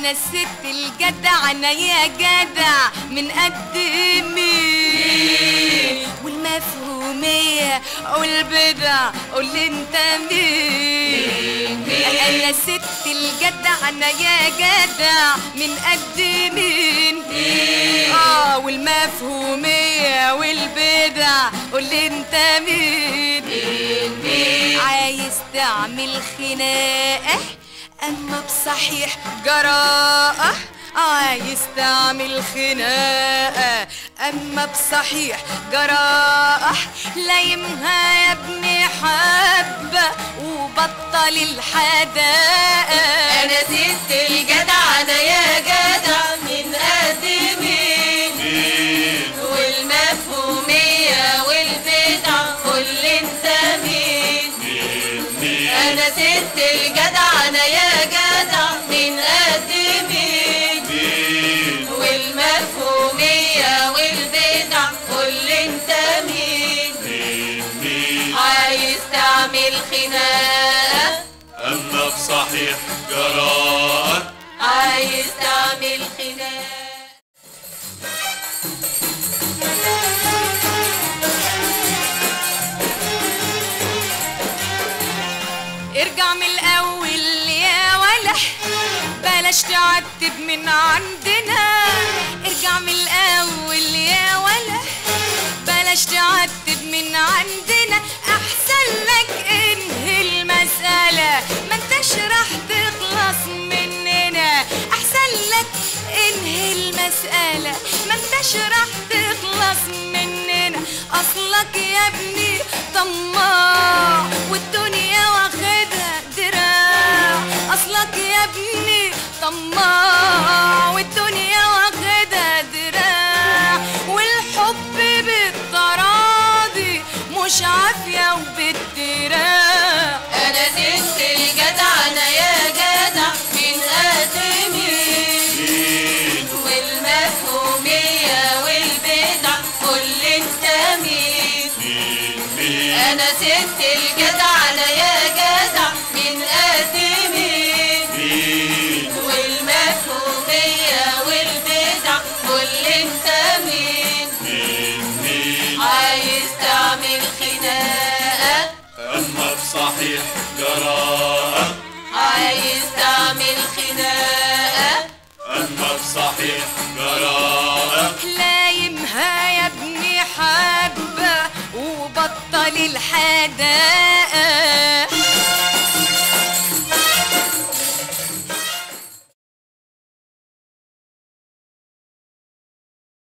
انا الست الجدع انا يا جدع من قد مين والمفهومية والبدع قول لي انت مين انا الست الجدع انا يا جدع من قد مين اه والمفهومية والبدع قول لي انت مين عايز تعمل خناقة اما بصحيح جراءة عايز تعمل خناقة اما بصحيح جراءة لايمها يا ابني حبة وبطل الحداقة انا ست الجدع انا يا جدع من قد مين والمفهومية والبدع قول انت مين انا ست الجدع انا يا جدع من قد مين والمفهومية والبدع قول انت مين عايز تعمل خناقة أما بصحيح جراءة عايز تعمل خناقة ارجع من الاول يا ولا بلاش تعتب من عندنا ارجع من الاول يا ولا بلاش تعتب من عندنا احسن لك انهي المسألة ما انتش راح تخلص مننا احسن لك انهي المسألة ما انتش راح تخلص مننا اصلك يا ابني طماع والدنيا واخدها دراع اصلك يا ابني طماع والدنيا واخدها دراع والحب بالتراضي مش عافية وبالدراع انا ست الجدع انا يا جدع من قد مين والمفهومية والبدع كل انت مين انا ست الجدع انا يا جدع من قد مين والمفهومية والبدع كل انت مين عايز تعمل خناقة أما بصحيح جراءة عايز تعمل خناقة أما بصحيح جراءة لايمها يا ابني حبة وبطل الحداقة